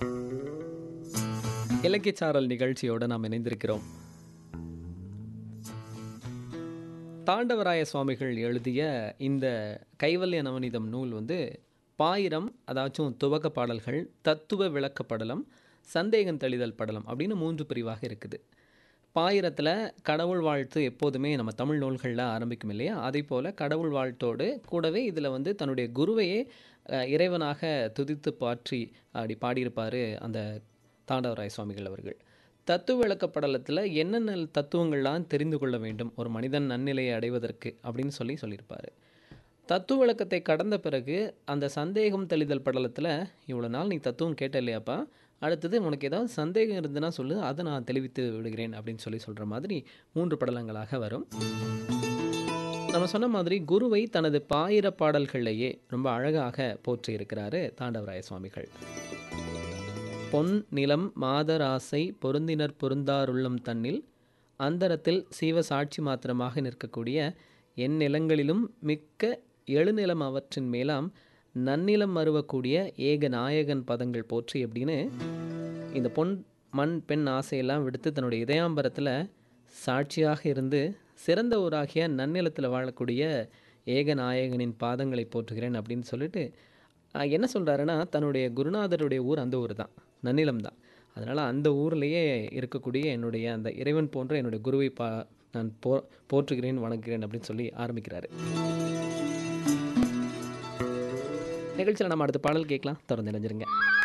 இலக்கியச்சாரல் நிகழ்ச்சியோட நாம் இணைந்திருக்கிறோம் தாண்டவராய சுவாமிகள் எழுதிய இந்த கைவல்ய நவநீதம் நூல் வந்து பாயிரம் அதாச்சும் துவக்க பாடல்கள் தத்துவ விளக்க படலம் சந்தேகம் தெளிதல் படலம் அப்படின்னு மூன்று பிரிவாக இருக்குது பாயிரத்தில் கடவுள் வாழ்த்து எப்போதுமே நம்ம தமிழ் நூல்களில் ஆரம்பிக்கும் இல்லையா அதே போல் கடவுள் வாழ்த்தோடு கூடவே இதில் வந்து தன்னுடைய குருவையே அஹ், இறைவனாக துதித்து பாற்றி அப்படி பாடியிருப்பார் அந்த தாண்டவராய சுவாமிகள் அவர்கள் தத்துவ விளக்க படலத்தில் என்னென்ன தத்துவங்கள்லாம் தெரிந்து கொள்ள வேண்டும் ஒரு மனிதன் நன்னிலையை அடைவதற்கு அப்படின்னு சொல்லி சொல்லியிருப்பார் தத்துவ விளக்கத்தை கடந்த பிறகு அந்த சந்தேகம் தெளிதல் படலத்தில் இவ்வளோ நாள் நீ தத்துவம் கேட்ட இல்லையாப்பா அடுத்தது உனக்கு ஏதாவது சந்தேகம் இருந்துன்னா சொல்லு அதை நான் தெளிவித்து விடுகிறேன் அப்படின்னு சொல்லி சொல்கிற மாதிரி மூன்று படலங்களாக வரும் நம்ம சொன்ன மாதிரி குருவை தனது பாயிர பாடல்கள்லேயே ரொம்ப அழகாக போற்றி இருக்கிறாரு தாண்டவராய சுவாமிகள் பொன் நிலம் மாதராசை பொருந்தினர் பொருந்தாருள்ளம் தன்னில் அந்தரத்தில் சீவ சாட்சி மாத்திரமாக நிற்கக்கூடிய என் நிலங்களிலும் மிக்க எழுநிலம் அவற்றின் மேலாம் நன்னிலம் மறுவக்கூடிய ஏக நாயகன் பதங்கள் போற்றி அப்படின்னு இந்த பொன் மண் பெண் ஆசையெல்லாம் விடுத்து தன்னுடைய இதயாம்பரத்தில் சாட்சியாக இருந்து சிறந்த ஊராகிய நன்னிலத்தில் வாழக்கூடிய ஏக நாயகனின் பாதங்களை போற்றுகிறேன் அப்படின்னு சொல்லிட்டு ஆஹ், என்ன சொல்கிறாருன்னா தன்னுடைய குருநாதருடைய ஊர் அந்த ஊர் தான் நன்னிலம் தான் அதனால் அந்த ஊர்லேயே இருக்கக்கூடிய என்னுடைய அந்த இறைவன் போன்ற என்னுடைய குருவை பா நான் போ போற்றுகிறேன் வணங்குகிறேன் அப்படின்னு சொல்லி ஆரம்பிக்கிறாரு நிகழ்ச்சியில் நம்ம அடுத்த பாடல் கேட்கலாம் தொடர்ந்து இணைஞ்சிருங்க